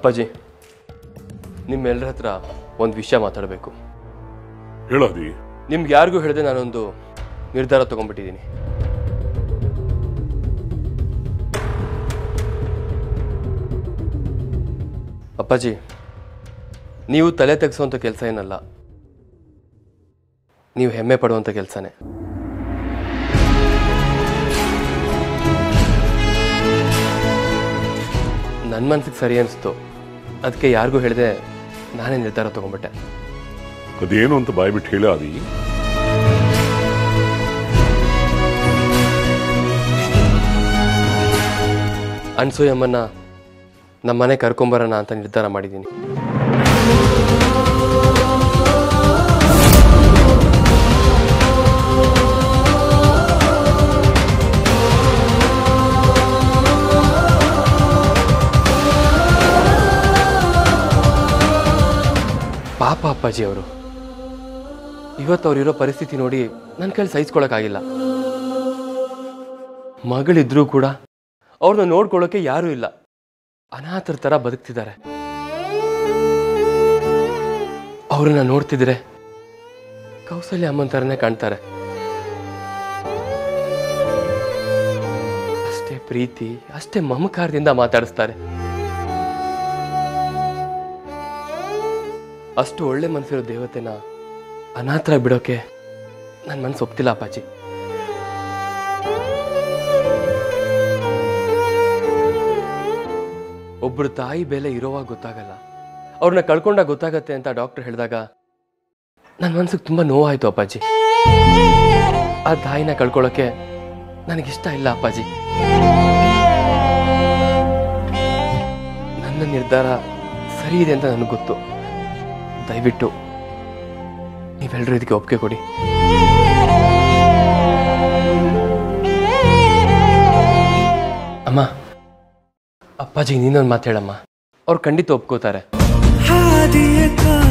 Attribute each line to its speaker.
Speaker 1: ಅಪ್ಪಾಜಿ ನಿಮ್ಮೆಲ್ಲರ ಹತ್ರ ಒಂದು ವಿಷಯ ಮಾತಾಡಬೇಕು
Speaker 2: ಹೇಳಾದಿ
Speaker 1: ನಿಮ್ಗೆ ಯಾರಿಗೂ ಹೇಳಿದೆ ನಾನೊಂದು ನಿರ್ಧಾರ ತಗೊಂಡ್ಬಿಟ್ಟಿದ್ದೀನಿ ಅಪ್ಪಾಜಿ ನೀವು ತಲೆ ತೆಗೆಸುವಂಥ ಕೆಲಸ ಏನಲ್ಲ ನೀವು ಹೆಮ್ಮೆ ಪಡುವಂಥ ಕೆಲಸನೇ ನನ್ನ ಮನ್ಸಿಗೆ ಸರಿ ಅನಿಸ್ತು ಅದಕ್ಕೆ ಯಾರಿಗೂ ಹೇಳಿದೆ ನಾನೇ ನಿರ್ಧಾರ ತಗೊಂಡ್ಬಿಟ್ಟೆ
Speaker 2: ಅದೇನು ಅಂತ ಬಾಯ್ಬಿಟ್ಟು ಹೇಳ ಆದಿ
Speaker 1: ಅನ್ಸೂಯಮ್ಮನ್ನ ನಮ್ಮ ಮನೆ ಕರ್ಕೊಂಬರೋಣ ಅಂತ ನಿರ್ಧಾರ ಮಾಡಿದ್ದೀನಿ ಪಾಪ ಅಪ್ಪಾಜಿ ಅವರು ಇವತ್ತು ಅವ್ರಿರೋ ಪರಿಸ್ಥಿತಿ ನೋಡಿ ನನ್ನ ಕೈಲಿ ಸಹಿಸ್ಕೊಳಕ್ಕಾಗಿಲ್ಲ ಮಗಳಿದ್ರೂ ಕೂಡ ಅವ್ರನ್ನ ನೋಡ್ಕೊಳ್ಳೋಕೆ ಯಾರೂ ಇಲ್ಲ ಅನಾಥರ ಥರ ಬದುಕ್ತಿದ್ದಾರೆ ಅವ್ರನ್ನ ನೋಡ್ತಿದ್ರೆ ಕೌಸಲ್ಯ ಅಮ್ಮನ ಥರನೇ ಕಾಣ್ತಾರೆ ಅಷ್ಟೇ ಪ್ರೀತಿ ಅಷ್ಟೇ ಮಮಕಾರದಿಂದ ಮಾತಾಡಿಸ್ತಾರೆ ಅಷ್ಟು ಒಳ್ಳೆ ಮನಸ್ಸಿರೋ ದೇವತೆನ ಅನಾಥರ ಬಿಡೋಕೆ ನನ್ನ ಮನಸ್ಸು ಒಪ್ತಿಲ್ಲ ಅಪ್ಪಾಜಿ ಒಬ್ಬರು ತಾಯಿ ಬೆಲೆ ಇರೋವಾಗ ಗೊತ್ತಾಗಲ್ಲ ಅವ್ರನ್ನ ಕಳ್ಕೊಂಡಾಗ ಗೊತ್ತಾಗತ್ತೆ ಅಂತ ಡಾಕ್ಟರ್ ಹೇಳಿದಾಗ ನನ್ನ ಮನ್ಸಿಗೆ ತುಂಬ ನೋವಾಯ್ತು ಅಪ್ಪಾಜಿ ಆ ತಾಯಿನ ಕಳ್ಕೊಳ್ಳೋಕೆ ನನಗಿಷ್ಟ ಇಲ್ಲ ಅಪ್ಪಾಜಿ ನನ್ನ ನಿರ್ಧಾರ ಸರಿ ಇದೆ ಅಂತ ನನಗೆ ಗೊತ್ತು ದಯವಿಟ್ಟು ನೀವೆಲ್ಲರೂ ಇದಕ್ಕೆ ಒಪ್ಪಿಗೆ ಕೊಡಿ ಅಮ್ಮ ಅಪ್ಪಾಜಿ ನೀನೊಂದು ಮಾತು ಹೇಳಮ್ಮ ಅವ್ರು ಖಂಡಿತ ಒಪ್ಕೋತಾರೆ
Speaker 3: ಹಾದಿಯ